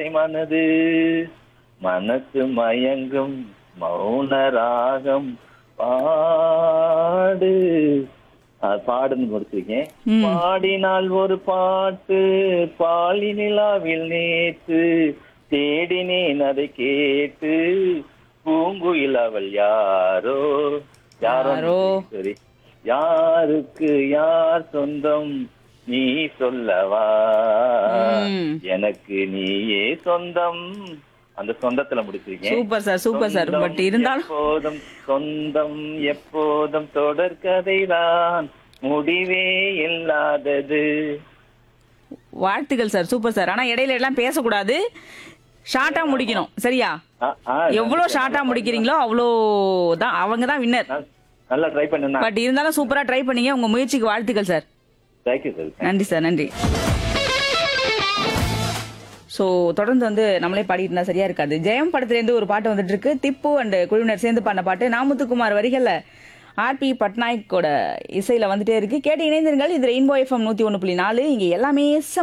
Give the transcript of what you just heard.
ஆசை மனது மனசு மயங்கும் மௌன ராகம் பாடு அது பாடுன்னு கொடுத்துருக்கேன் ம். பாடினால் ஒரு பாட்டு பாலி நிலாவில் நேற்று தேடினேன் அதை கேட்டு பூங்குயில் அவள் யாரோ யாரோ யாரோ? சரி யாருக்கு யார் சொந்தம் நீ சொல்லவா ம். எனக்கு நீயே சொந்தம் அந்த சொந்தத்துல முடிச்சிருக்கேன் சூப்பர் சார் சூப்பர் சார் சொந்தம் பட் இருந்தாலும் எப்போதும் சொந்தம் எப்போதும் தொடர்கதைதான் முடிவே இல்லாதது வாழ்த்துக்கள் சார் சூப்பர் சார் ஆனா இடையில எல்லாம் பேசக்கூடாது ஷார்ட்டா முடிக்கணும் சரியா ஆ, ஆ, எவ்வளவு ஷார்ட்டா முடிக்கிறீங்களோ அவ்வளோ தான் அவங்க தான் வின்னர் நல்- நல்லா ட்ரை பண்ணுனா பட் இருந்தாலும் சூப்பரா ட்ரை பண்ணீங்க உங்க முயற்சிக்கு வாழ்த்துக்கள் சார் தேங்க்யூ சார் நன்றி சார் நன்றி ஸோ தொடர்ந்து வந்து நம்மளே பாடிட்டு இருந்தா சரியா இருக்காது ஜெயம் படத்துலேருந்து ஒரு பாட்டு வந்துட்டு இருக்கு திப்பு அண்ட் குழுவினர் சேர்ந்து பண்ண பாட்டு நாமுத்துக்குமார் வரிகள்ல ஆர்பி பட்நாயக்கோட இசையில வந்துட்டே இருக்கு கேட்டு இணைந்திருங்கள் இது ரெயின்போ எஃப்எம் நூத்தி ஒன்று புள்ளி நாலு இங்க எல்லாமே